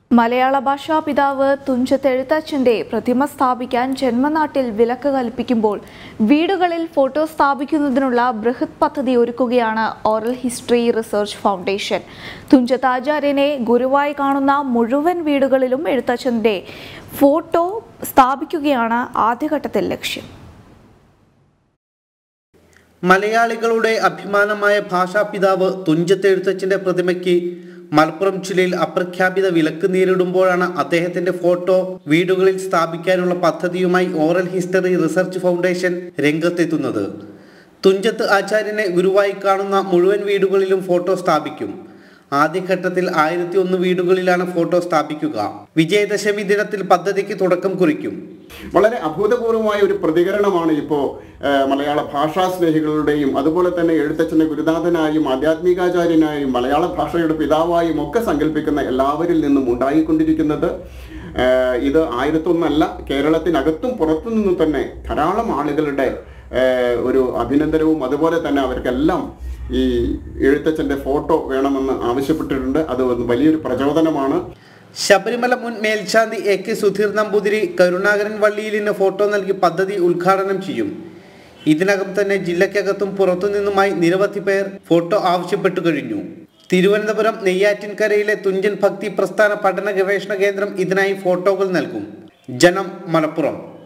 മലയാള ഭാഷാ പിതാവ് തുഞ്ചത്തെഴുത്തച്ഛന്റെ പ്രതിമ സ്ഥാപിക്കാൻ ജന്മനാട്ടിൽ വിലക്ക് കൽപ്പിക്കുമ്പോൾ വീടുകളിൽ ഫോട്ടോ സ്ഥാപിക്കുന്നതിനുള്ള ബൃഹത് പദ്ധതി ഒരുക്കുകയാണ് ഓറൽ ഹിസ്റ്ററി റിസർച്ച് ഫൗണ്ടേഷൻ തുഞ്ചത്താചാര്യനെ ഗുരുവായി കാണുന്ന മുഴുവൻ വീടുകളിലും എഴുത്തച്ഛന്റെ ഫോട്ടോ സ്ഥാപിക്കുകയാണ് ആദ്യഘട്ടത്തിൽ ലക്ഷ്യം മലയാളികളുടെ അഭിമാനമായ ഭാഷാപിതാവ് തുഞ്ചത്തെഴുത്തച്ഛന്റെ പ്രതിമയ്ക്ക് മലപ്പുറം ജില്ലയിൽ അപ്രഖ്യാപിത വിലക്ക് നേരിടുമ്പോഴാണ് അദ്ദേഹത്തിന്റെ ഫോട്ടോ വീടുകളിൽ സ്ഥാപിക്കാനുള്ള പദ്ധതിയുമായി ഓറൽ ഹിസ്റ്ററി റിസർച്ച് ഫൗണ്ടേഷൻ രംഗത്തെത്തുന്നത് തുഞ്ചത്ത് ആചാര്യനെ ഗുരുവായി കാണുന്ന മുഴുവൻ വീടുകളിലും ഫോട്ടോ സ്ഥാപിക്കും ആദ്യഘട്ടത്തിൽ ആയിരത്തി ഒന്ന് വീടുകളിലാണ് ഫോട്ടോ സ്ഥാപിക്കുക വിജയദശമി ദിനത്തിൽ പദ്ധതിക്ക് തുടക്കം കുറിക്കും വളരെ അഭൂതപൂർവമായ ഒരു പ്രതികരണമാണ് ഇപ്പോൾ മലയാള ഭാഷാ സ്നേഹികളുടെയും അതുപോലെ തന്നെ എഴുത്തച്ഛനെ ഗുരുനാഥനായും ആധ്യാത്മികാചാര്യനായും മലയാള ഭാഷയുടെ പിതാവായും ഒക്കെ സങ്കല്പിക്കുന്ന എല്ലാവരിൽ നിന്നും ഉണ്ടായിക്കൊണ്ടിരിക്കുന്നത് ഏഹ് ഇത് ആയിരത്തൊന്നല്ല കേരളത്തിനകത്തും പുറത്തു നിന്നും തന്നെ ധാരാളം ആളുകളുടെ ഏഹ് ഒരു അഭിനന്ദനവും അതുപോലെ തന്നെ അവർക്കെല്ലാം ഈ എഴുത്തച്ഛൻ്റെ ഫോട്ടോ വേണമെന്ന് ആവശ്യപ്പെട്ടിട്ടുണ്ട് അത് ഒരു വലിയൊരു പ്രചോദനമാണ് ശബരിമല മുൻ മേൽശാന്തി എ കെ സുധീർ നമ്പൂതിരി കരുണാകരൻ വള്ളിയിലിന് ഫോട്ടോ നൽകി പദ്ധതി ഉദ്ഘാടനം ചെയ്യും ഇതിനകം തന്നെ ജില്ലയ്ക്കകത്തും പുറത്തുനിന്നുമായി നിരവധി പേർ ഫോട്ടോ ആവശ്യപ്പെട്ടു കഴിഞ്ഞു തിരുവനന്തപുരം നെയ്യാറ്റിൻകരയിലെ തുഞ്ചൻ ഭക്തി പ്രസ്ഥാന പഠന ഗവേഷണ കേന്ദ്രം ഇതിനായി ഫോട്ടോകൾ നൽകും ജനം മലപ്പുറം